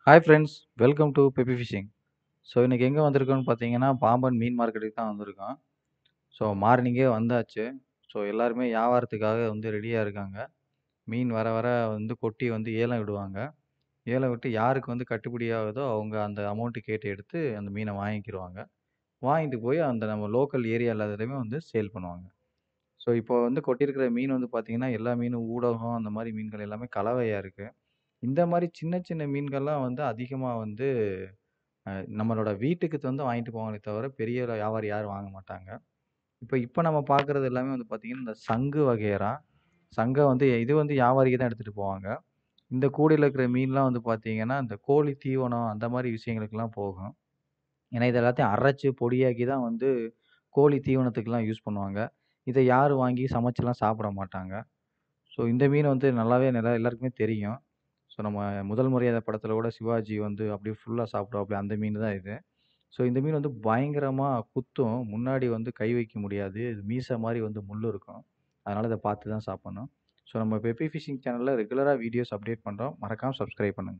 hi friends welcome to Peppy fishing so இன்றைக்கி எங்கே வந்திருக்கோம்னு பார்த்தீங்கன்னா பாம்பன் மீன் மார்க்கெட்டுக்கு தான் வந்திருக்கோம் ஸோ மார்னிங்கே வந்தாச்சு ஸோ எல்லாருமே வியாபாரத்துக்காக வந்து ரெடியாக இருக்காங்க மீன் வர வர வந்து கொட்டி வந்து ஏலம் விடுவாங்க ஏலம் விட்டு யாருக்கு வந்து கட்டுப்படி ஆகுதோ அவங்க அந்த அமௌண்ட்டு கேட்டு எடுத்து அந்த மீனை வாங்கிக்கிடுவாங்க வாங்கிட்டு போய் அந்த நம்ம லோக்கல் ஏரியா எல்லாத்துலேயுமே வந்து சேல் பண்ணுவாங்க ஸோ இப்போ வந்து கொட்டியிருக்கிற மீன் வந்து பார்த்தீங்கன்னா எல்லா மீனும் ஊடகம் அந்த மாதிரி மீன்கள் எல்லாமே கலவையாக இருக்குது இந்த மாதிரி சின்ன சின்ன மீன்கள்லாம் வந்து அதிகமாக வந்து அஹ், நம்மளோட வீட்டுக்கு வந்து வாங்கிட்டு போவாங்களே தவிர பெரிய வியாபாரி யாரும் வாங்க மாட்டாங்க இப்போ இப்போ நம்ம பார்க்குறது எல்லாமே வந்து பார்த்தீங்கன்னா இந்த சங்கு வகையறா சங்கை வந்து இது வந்து வியாபாரிக்கு தான் எடுத்துகிட்டு போவாங்க இந்த கூடையில் இருக்கிற மீன்லாம் வந்து பார்த்தீங்கன்னா இந்த கோழி தீவனம் அந்த மாதிரி விஷயங்களுக்கெல்லாம் போகும் ஏன்னா இது எல்லாத்தையும் அரைச்சு பொடியாக்கி தான் வந்து கோழி தீவனத்துக்கெல்லாம் யூஸ் பண்ணுவாங்க இதை யாரும் வாங்கி சமைச்சுலாம் சாப்பிட மாட்டாங்க ஸோ இந்த மீன் வந்து நல்லாவே நல்லா எல்லாருக்குமே தெரியும் ஸோ நம்ம முதல் மரியாதை படத்தில் கூட சிவாஜி வந்து அப்படியே ஃபுல்லாக சாப்பிடுவாப்புல அந்த மீன் தான் இது ஸோ இந்த மீன் வந்து பயங்கரமாக குத்தும் முன்னாடி வந்து கை வைக்க முடியாது இது மீசை மாதிரி வந்து முள் இருக்கும் அதனால் இதை பார்த்து தான் சாப்பிடணும் ஸோ நம்ம பெப்பி ஃபிஷிங் சேனலில் ரெகுலராக வீடியோஸ் அப்டேட் பண்ணுறோம் மறக்காமல் சப்ஸ்கிரைப் பண்ணுங்கள்